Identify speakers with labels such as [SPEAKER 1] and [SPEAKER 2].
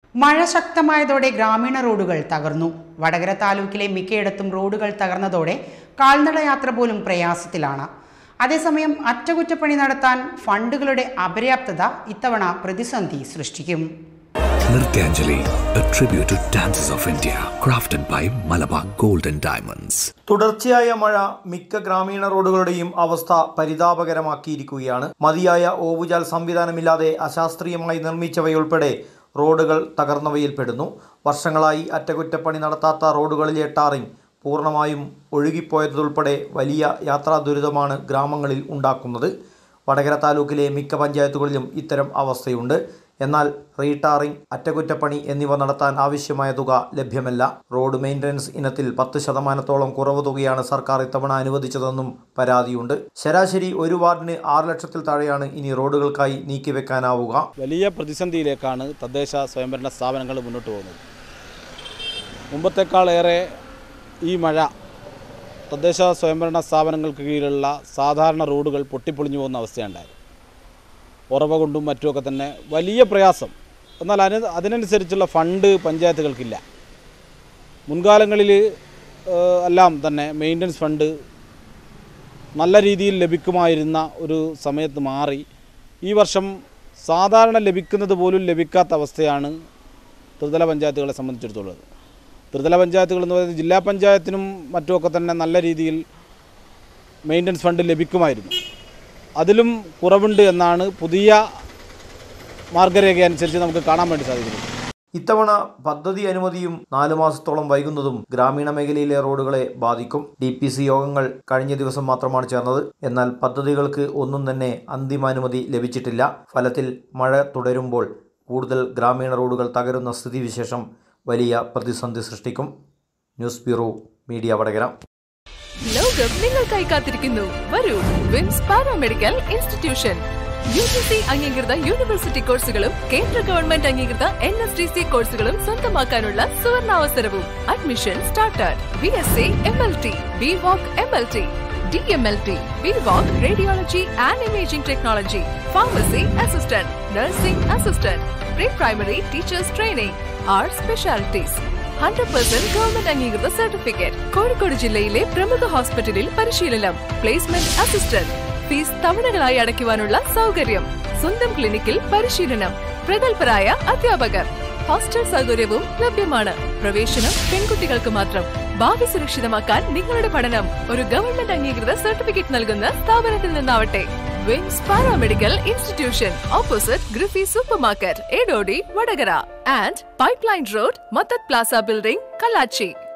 [SPEAKER 1] മഴ ശക്തമായതോടെ ഗ്രാമീണ റോഡുകൾ തകർന്നു വടകര താലൂക്കിലെ മിക്കയിടത്തും റോഡുകൾ തകർന്നതോടെ കാൽനട യാത്ര പോലും പ്രയാസത്തിലാണ് അതേസമയം അറ്റകുറ്റപ്പണി നടത്താൻ ഫണ്ടുകളുടെ അപര്യാപ്തത ഇത്തവണ പ്രതിസന്ധി സൃഷ്ടിക്കും
[SPEAKER 2] Nirtyanjali, a tribute to dancers of India, crafted by Malabar Gold and Diamonds.
[SPEAKER 3] തുടർച്ചയായ മഴ മിക്ക ഗ്രാമീണ റോഡുകളുടെയും അവസ്ഥ പരിതാപകരമാക്കിയിരിക്കുകയാണ് മതിയായ ഓവുചാൽ സംവിധാനമില്ലാതെ അശാസ്ത്രീയമായി നിർമ്മിച്ചവയുൾപ്പെടെ റോഡുകൾ തകർന്നവയിൽപ്പെടുന്നു വർഷങ്ങളായി അറ്റകുറ്റപ്പണി നടത്താത്ത റോഡുകളിലെ ടാറിംഗ് പൂർണ്ണമായും ഒഴുകിപ്പോയതുൾപ്പെടെ വലിയ യാത്രാ ദുരിതമാണ് ഗ്രാമങ്ങളിൽ ഉണ്ടാക്കുന്നത് വടകര താലൂക്കിലെ മിക്ക പഞ്ചായത്തുകളിലും ഇത്തരം അവസ്ഥയുണ്ട് എന്നാൽ റീടാറിംഗ് അറ്റകുറ്റപ്പണി എന്നിവ നടത്താൻ ആവശ്യമായ തുക ലഭ്യമല്ല റോഡ് മെയിൻ്റനൻസ് ഇനത്തിൽ പത്ത് ശതമാനത്തോളം കുറവ് തുകയാണ് സർക്കാർ ഇത്തവണ അനുവദിച്ചതെന്നും പരാതിയുണ്ട് ശരാശരി ഒരു വാർഡിന് ആറ് ലക്ഷത്തിൽ താഴെയാണ് ഇനി റോഡുകൾക്കായി നീക്കിവെക്കാനാവുക
[SPEAKER 4] വലിയ പ്രതിസന്ധിയിലേക്കാണ് തദ്ദേശ സ്വയംഭരണ സ്ഥാപനങ്ങൾ മുന്നോട്ട് പോകുന്നത് മുമ്പത്തേക്കാളേറെ ഈ മഴ തദ്ദേശ സ്വയംഭരണ സ്ഥാപനങ്ങൾക്ക് കീഴിലുള്ള സാധാരണ റോഡുകൾ പൊട്ടിപ്പൊളിഞ്ഞു പോകുന്ന അവസ്ഥയുണ്ടായി ഉറവ കൊണ്ടും മറ്റുമൊക്കെ തന്നെ വലിയ പ്രയാസം എന്നാൽ അതിന് അതിനനുസരിച്ചുള്ള ഫണ്ട് പഞ്ചായത്തുകൾക്കില്ല മുൻകാലങ്ങളിൽ ഏഹ്, എല്ലാം തന്നെ മെയിൻ്റനൻസ് ഫണ്ട് നല്ല രീതിയിൽ ലഭിക്കുമായിരുന്ന ഒരു സമയത്ത് മാറി ഈ വർഷം സാധാരണ ലഭിക്കുന്നത് പോലും ലഭിക്കാത്ത അവസ്ഥയാണ് ത്രിതല പഞ്ചായത്തുകളെ സംബന്ധിച്ചിടത്തോളം ത്രിതല പഞ്ചായത്തുകൾ എന്ന് പറയുന്നത് ജില്ലാ പഞ്ചായത്തിനും മറ്റുമൊക്കെ തന്നെ നല്ല രീതിയിൽ മെയിൻ്റനൻസ് ഫണ്ട് ലഭിക്കുമായിരുന്നു അതിലും കുറവുണ്ട് എന്നാണ് പുതിയ മാർഗരേഖ അനുസരിച്ച് നമുക്ക് കാണാൻ വേണ്ടി സാധിക്കുന്നത്
[SPEAKER 3] ഇത്തവണ പദ്ധതി അനുമതിയും നാലു മാസത്തോളം വൈകുന്നതും ഗ്രാമീണ മേഖലയിലെ റോഡുകളെ ബാധിക്കും ഡി പി സി യോഗങ്ങൾ കഴിഞ്ഞ ദിവസം മാത്രമാണ് ചേർന്നത് എന്നാൽ പദ്ധതികൾക്ക് ഒന്നും തന്നെ അന്തിമാനുമതി ലഭിച്ചിട്ടില്ല ഫലത്തിൽ മഴ തുടരുമ്പോൾ കൂടുതൽ ഗ്രാമീണ റോഡുകൾ തകരുന്ന സ്ഥിതിവിശേഷം വലിയ പ്രതിസന്ധി സൃഷ്ടിക്കും ന്യൂസ് ബ്യൂറോ മീഡിയ വടകര
[SPEAKER 5] ലോകം നിങ്ങൾക്കായി കാത്തിരിക്കുന്നു വരൂ VIMS paramedical institution U G C അംഗീകൃത യൂണിവേഴ്സിറ്റി കോഴ്സുകളും കേന്ദ്ര ഗവൺമെന്റ് അംഗീകൃത എൻ എസ് ഡി സി കോഴ്സുകളും സ്വന്തമാക്കാനുള്ള സുവർണാവസരവും admission started B S C M L T B voc M L T D M L T B voc radiology and imaging technology pharmacy assistant nursing assistant pre primary teachers training our specialities hundred percent government അംഗീകൃത certificate Kozhikode ജില്ലയിലെ പ്രമുഖ ഹോസ്പിറ്റലിൽ പരിശീലനം placement assistant fees തവണകളായി അടയ്ക്കുവാനുള്ള സൗകര്യം സ്വന്തം ക്ലിനിക്കിൽ പരിശീലനം പ്രഗത്ഭരായ അധ്യാപകർ ഹോസ്റ്റൽ സൗകര്യവും ലഭ്യമാണ് പ്രവേശനം പെൺകുട്ടികൾക്ക് മാത്രം ഭാവി സുരക്ഷിതമാക്കാൻ നിങ്ങളുടെ പഠനം ഒരു ഗവൺമെന്റ് അംഗീകൃത സർട്ടിഫിക്കറ്റ് നൽകുന്ന സ്ഥാപനത്തിൽ നിന്നാവട്ടെ വിംസ് പാരാമെഡിക്കൽ ഇൻസ്റ്റിറ്റ്യൂഷൻ ഓപ്പോസിറ്റ് ഗ്രിഫി supermarket Edodi Vadakara and pipeline road മത്തത് പ്ലാസ ബിൽഡിംഗ് കല്ലാച്ചി